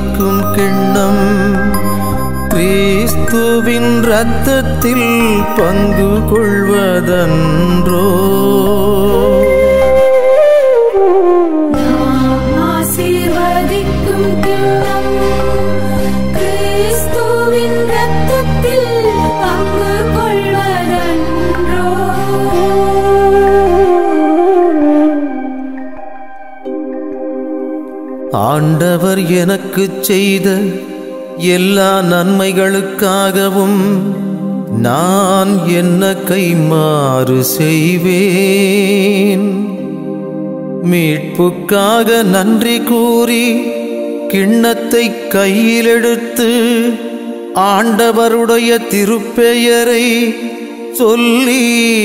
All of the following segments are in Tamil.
ஆசீர்வதிக்கும் கிண்ணம் கிறிஸ்துவின் இரத்தத்தில் பங்கு கொள்வதன்றோ நாம் ஆசீர்வதிக்கும் கிண்ணம் கிறிஸ்துவின் இரத்தத்தில் பங்கு கொள்வதன்றோ ஆண்டவர் எனக்குச் செய்த எல்லா நன்மைகளுக்காகவும் நான் என்ன கைமாறு செய்வேன் மீட்புக்காக நன்றி கூறி கிண்ணத்தை கையிலெடுத்து ஆண்டவருடைய திருப்பெயரை சொல்லி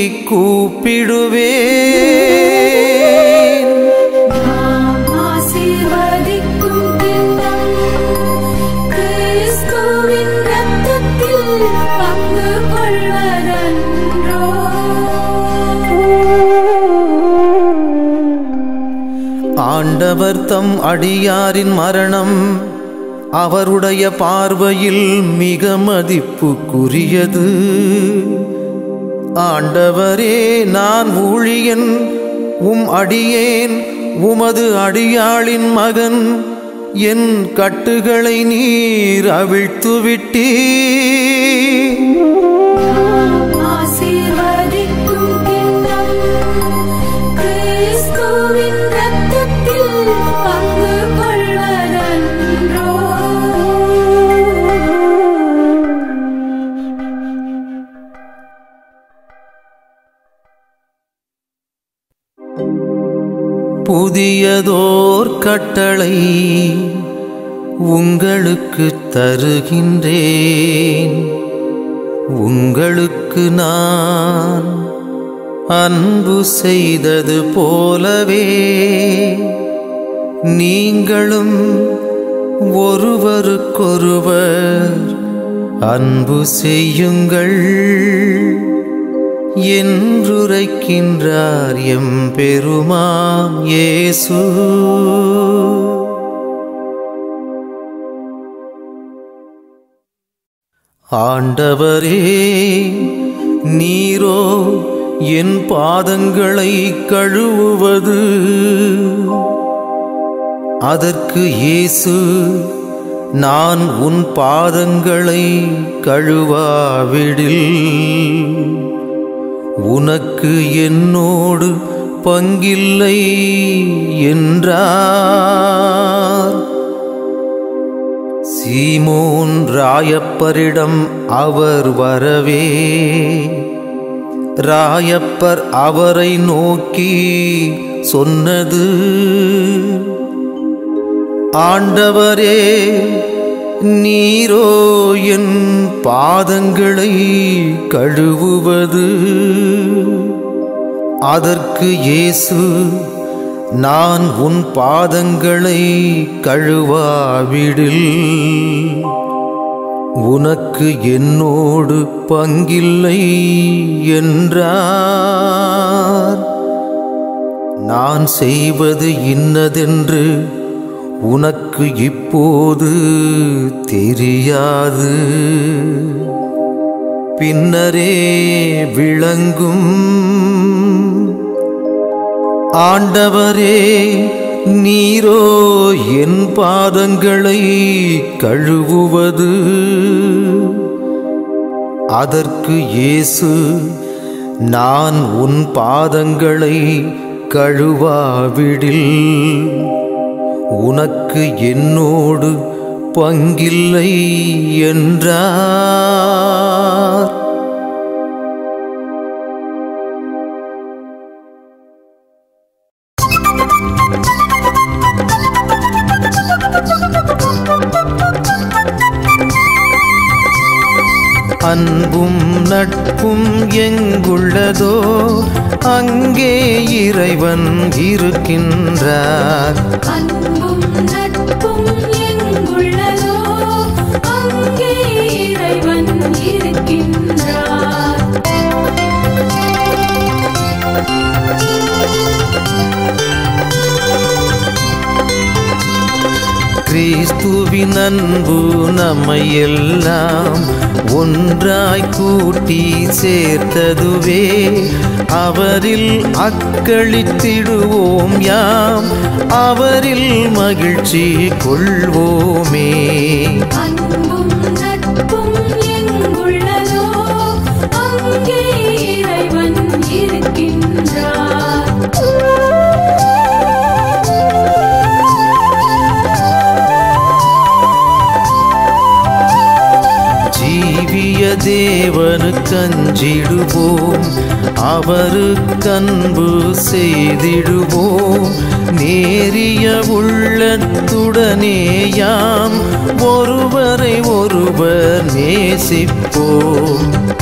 கூப்பிடுவேன் நாம் ஆசீர்வதிக்கும் கிண்ணம் கிறிஸ்துவின் இரத்தத்தில் பங்கு கொள்வதன்றோ ஆண்டவர் தம் அடியாரின் மரணம் அவருடைய பார்வையில் மிக மதிப்புக்குரியது ஆண்டவரே நான் ஊழியன் உம் அடியேன் உமது அடியாளின் மகன் என் கட்டுகளை நீர் அவிழ்த்து விட்டீர் நாம் ஆசீர்வதிக்கும் கிண்ணம் கிறிஸ்துவின் இரத்தத்தில் பங்கு கொள்வதன்றோ புதியதோர் கட்டளை உங்களுக்கு தருகின்றேன் உங்களுக்கு நான் அன்பு செய்தது போலவே நீங்களும் ஒருவருக்கொருவர் அன்பு செய்யுங்கள் என்றுரைக்கின்றார் எம் பெருமாம் இயேசு ஆண்டவரே நீரோ என் பாதங்களை கழுவுவது அதற்கு இயேசு நான் உன் பாதங்களை கழுவாவிடில் உனக்கு என்னோடு பங்கில்லை என்றார் சீமோன் ராயப்பரிடம் அவர் வரவே ராயப்பர் அவரை நோக்கி சொன்னது ஆண்டவரே நீரோ என் பாதங்களை கழுவுவது அதற்கு இயேசு நான் உன் பாதங்களை கழுவாவிடில் உனக்கு என்னோடு பங்கில்லை என்றார் நான் செய்வது இன்னதென்று உனக்கு இப்போது தெரியாது பின்னரே விளங்கும் ஆண்டவரே நீரோ என் பாதங்களை கழுவுவது அதற்கு இயேசு நான் உன் பாதங்களை கழுவாவிடில் உனக்கு என்னோடு பங்கில்லை என்றார் அன்பும் நட்பும் எங்குள்ளதோ அங்கே இறைவன் இருக்கின்றார் அன்பும் நட்பும் எங்குள்ளதோ அங்கே இறைவன் இருக்கின்றார் கிறிஸ்துவின் அன்பு நம்மை எல்லாம் ஒன்றாய் கூட்டி சேர்த்ததுவே அவரில் அக்களித்திடுவோம் யாம் அவரில் மகிழ்ச்சி கொள்வோமே அன்பும் நட்பும் எங்குள்ளதோ அங்கே இறைவன் இருக்கின்றார் ஜீவிய தேவனுக்கு அஞ்சிடுவோம் அவருக்கன்பு செய்திடுவோம் நேரிய உள்ளத்துடனே யாம் ஒருவரை ஒருவர் நேசிப்போம்